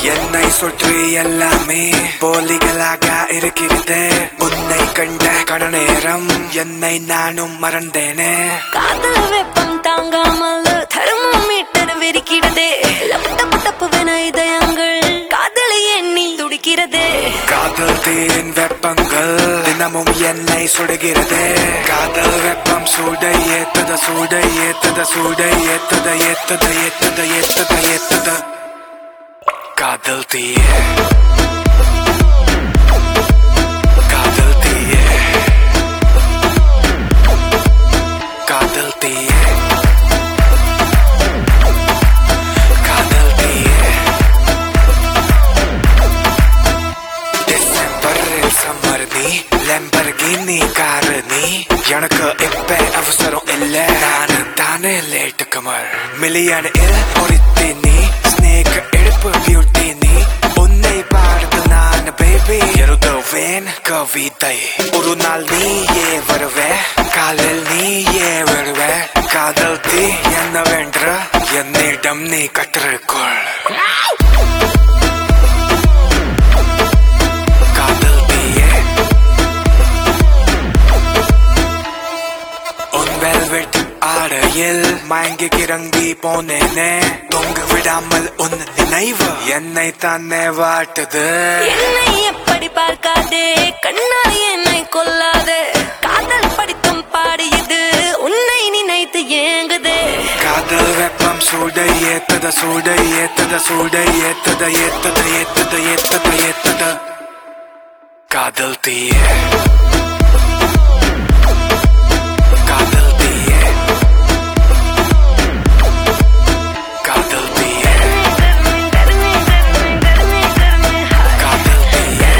என்னை சுற்றி எல்லாமே போலிகளாக இருக்கிறது உன்னை கண்ட கண நேரம் என்னை நானும் மறந்தேனே காதல வெப்பம் தாங்காமல் தெர்மோமீட்டர் வெறிக்கிறதே தப்பு தப்புவென இதயங்கள் காதலை எண்ணி துடிக்கிறதே காதல் தீயின் வெப்பங்கள் தினமும் என்னை சுடுகிறது காதல் வெப்பம் சூடை ஏத்தத சூடை ஏத்தத சூடை ஏத்தத ஏத்தத ஏத்தத ஏத்தத ஏத்தத காதல் தீயே காதல் தீயே காதல் தீயே காதல் தீயே டிசம்பரில் சம்மர் நீ லெம்பர்கினி காரு நீ எனக்கு இப்ப அவசரம் இல்ல நானு தானே லேட்டு கமல் மில்லியனில் ஒருத்தி நீ ஸ்னேக் எடுப்பு பியூட்டி நீ உன்னை பார்த்து நான் பேபி எழுதுவேன் கவிதை ஒரு நாள் நீயே வருவே காலில் நீயே வருவ காதல் தீ என்னவென்று என்னிடம் நீ கற்றுக்கொள் காதல் தீயே உன் வெல்வெட் ஆடையில் மயங்கி கிறங்கி போனேனே தொங்க விடாமல் உன் நினைவு என்னை தானே வாட்டுது என்னை எப்படி பார்க்காதே கண்ணால் என்னை கொல்லாதே காதல் படித்தும் பாடியது உன்னை நினைத்து ஏங்குதே காதல் வெப்பம் சூடை ஏத்தத சூடை ஏத்தத சூடை ஏத்தத ஏத்தத ஏத்தத ஏத்தத ஏத்தத காதல் தீயே காதல் தீயே காதல் தீயே காதல் தீயே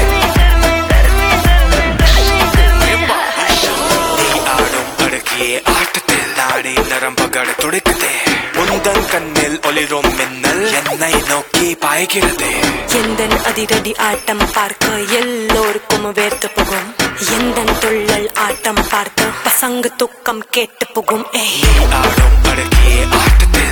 நீ ஆடும் அடக்கிய ஆட்டத்தில் நாடி நரம்புகள் துடிக்குதே முந்தன் கண்ணில் ஒளிரும் மின்னல் என்னை நோக்கி பாய்கிறது எந்தன் அதிரடி ஆட்டம் பார்க்க எல்லோருக்கும் வேர்த்து போகும் எந்தன் துள்ளல் ஆட்டம் பார்த்து பசங்க துக்கம் கேட்டு போகும் ஏய் நீ ஆடும் அடக்கிய ஆட்டத்தில்